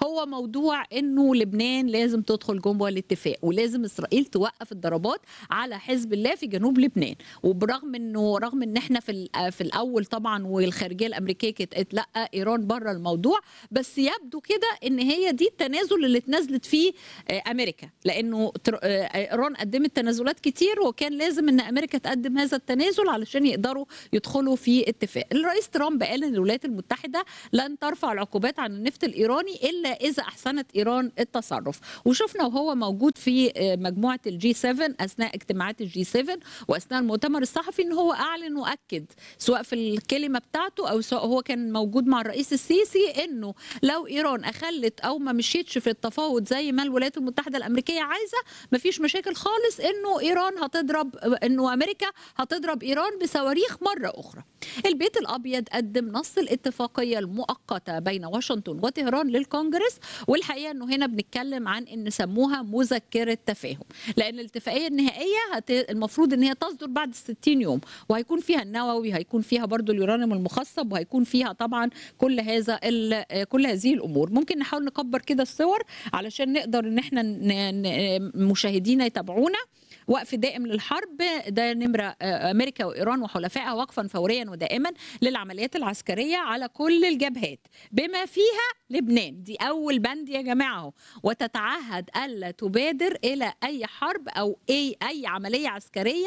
هو موضوع انه لبنان لازم تدخل جوه الاتفاق ولازم اسرائيل توقف الضربات على حزب الله في جنوب لبنان وبرغم انه رغم ان احنا في في الاول طبعا والخارجيه الامريكيه كانت قالت لا ايران بره الموضوع بس يبدو كده ان هي دي التنازل اللي اتنازلت فيه امريكا لانه ايران قدمت تنازلات كتير وكان لازم ان امريكا تقدم هذا التنازل علشان يقدروا يدخلوا في اتفاق الرئيس ترامب قال ان الولايات المتحده لن ترفع العقوبات عن النفط الايراني الا اذا احسنت ايران التصرف وشفنا وهو موجود في مجموعه الجي 7 اثناء اجتماعات الجي 7 واثناء المؤتمر الصحفي ان هو اعلن واكد سواء في الكلمه بتاعته او سواء هو كان موجود مع الرئيس السيسي انه لو ايران اخلت او ما مشيتش في التفاوض زي ما الولايات المتحده الامريكيه عايزه مفيش مشاكل خالص انه ايران هتضرب انه امريكا هتضرب ايران بصواريخ مره اخرى البيت الابيض قدم نص الاتفاقيه المؤقته بين واشنطن وطهران للكونجرس والحقيقه انه هنا بنتكلم عن ان سموها مذكره تفاهم لان الاتفاقيه النهائيه هت... المفروض ان هي تصدر بعد 60 يوم وهيكون فيها النووي هيكون فيها برضو اليورانيوم المخصب وهيكون فيها طبعا كل هذا ال... كل هذه الامور ممكن نحاول نكبر كده الصور علشان نقدر ان احنا ن... مشاهدينا يتابعونا وقف دائم للحرب ده نمرة أمريكا وإيران وحلفائها وقفا فوريا ودائما للعمليات العسكرية على كل الجبهات بما فيها لبنان دي أول بند يا جماعة وتتعهد ألا تبادر إلى أي حرب أو أي, أي عملية عسكرية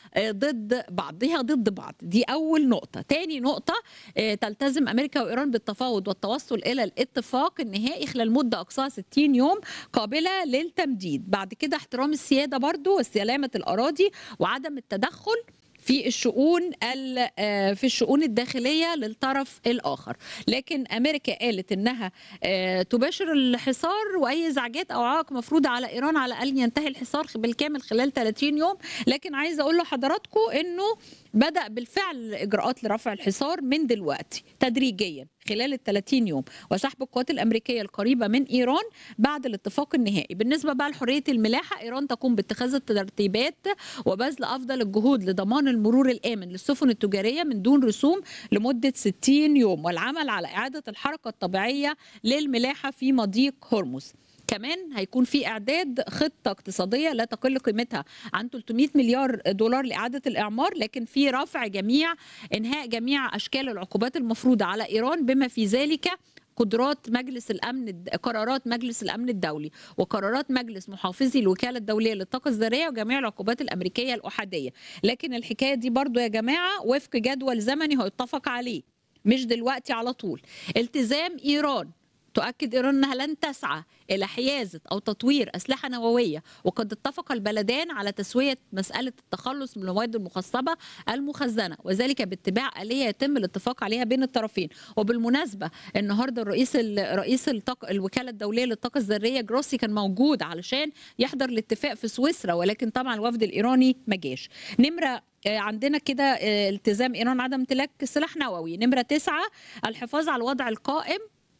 ضد بعضها ضد بعض دي أول نقطة تاني نقطة تلتزم أمريكا وإيران بالتفاوض والتوصل إلى الاتفاق النهائي خلال مدة أقصاها 60 يوم قابلة للتمديد بعد كده احترام السيادة برضو وسلامة الأراضي وعدم التدخل في الشؤون في الشؤون الداخليه للطرف الاخر لكن امريكا قالت انها تباشر الحصار واي ازعاجات او عوائق مفروضه على ايران على ان ينتهي الحصار بالكامل خلال 30 يوم لكن عايزه اقول لحضراتكم انه بدا بالفعل اجراءات لرفع الحصار من دلوقتي تدريجيا خلال ال 30 يوم وسحب القوات الامريكيه القريبه من ايران بعد الاتفاق النهائي بالنسبه بقى لحريه الملاحه ايران تقوم باتخاذ الترتيبات وبذل افضل الجهود لضمان المرور الامن للسفن التجاريه من دون رسوم لمده 60 يوم والعمل على اعاده الحركه الطبيعيه للملاحه في مضيق هرمز كمان هيكون في اعداد خطه اقتصاديه لا تقل قيمتها عن 300 مليار دولار لاعاده الاعمار لكن في رفع جميع انهاء جميع اشكال العقوبات المفروضه على ايران بما في ذلك قدرات مجلس الامن قرارات مجلس الامن الدولي وقرارات مجلس محافظي الوكاله الدوليه للطاقه الذريه وجميع العقوبات الامريكيه الاحاديه لكن الحكايه دي برضو يا جماعه وفق جدول زمني هيتفق عليه مش دلوقتي على طول التزام ايران تؤكد ايران انها لن تسعى الى حيازه او تطوير اسلحه نوويه وقد اتفق البلدان على تسويه مساله التخلص من المواد المخصبه المخزنه وذلك باتباع اليه يتم الاتفاق عليها بين الطرفين وبالمناسبه النهارده الرئيس رئيس الطاق... الوكاله الدوليه للطاقه الذريه جروسي كان موجود علشان يحضر الاتفاق في سويسرا ولكن طبعا الوفد الايراني ما جاش نمره عندنا كده التزام ايران عدم امتلاك سلاح نووي نمره تسعة الحفاظ على الوضع القائم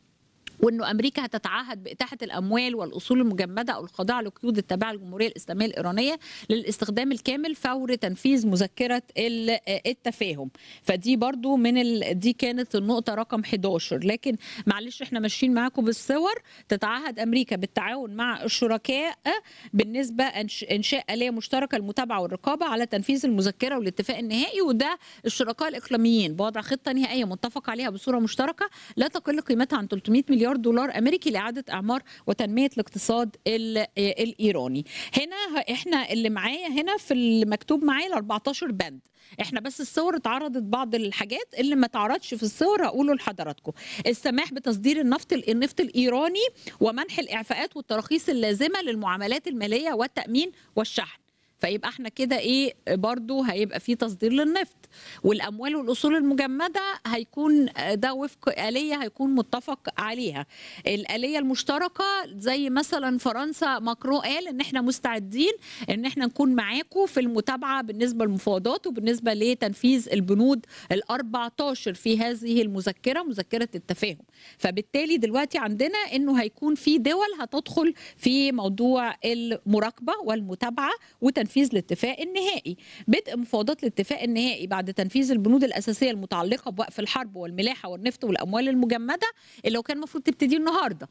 وانه امريكا هتتعهد باتاحه الاموال والاصول المجمده او الخاضعه لقيود التابعه للجمهوريه الاسلاميه الايرانيه للاستخدام الكامل فور تنفيذ مذكره التفاهم فدي برضو من ال... دي كانت النقطه رقم 11 لكن معلش احنا ماشيين معاكم بالصور تتعهد امريكا بالتعاون مع الشركاء بالنسبه انشاء اليه مشتركه للمتابعه والرقابه على تنفيذ المذكره والاتفاق النهائي وده الشركاء الاقليميين بوضع خطه نهائيه متفق عليها بصوره مشتركه لا تقل قيمتها عن 300 مليار مليار دولار امريكي لاعاده اعمار وتنميه الاقتصاد الايراني هنا احنا اللي معايا هنا في المكتوب معايا ال 14 بند احنا بس الصور اتعرضت بعض الحاجات اللي ما اتعرضش في الصور هقوله لحضراتكم السماح بتصدير النفط النفط الايراني ومنح الاعفاءات والتراخيص اللازمه للمعاملات الماليه والتامين والشحن فيبقى احنا كده ايه برضو هيبقى في تصدير للنفط والاموال والاصول المجمده هيكون ده وفق اليه هيكون متفق عليها الاليه المشتركه زي مثلا فرنسا ماكرو قال ان احنا مستعدين ان احنا نكون معاكم في المتابعه بالنسبه للمفاوضات وبالنسبه لتنفيذ البنود ال 14 في هذه المذكره مذكره التفاهم فبالتالي دلوقتي عندنا انه هيكون في دول هتدخل في موضوع المراقبه والمتابعه وتنفيذ تنفيذ الاتفاق النهائي بدء مفاوضات الاتفاق النهائي بعد تنفيذ البنود الاساسيه المتعلقه بوقف الحرب والملاحه والنفط والاموال المجمده اللي هو كان المفروض تبتدي النهارده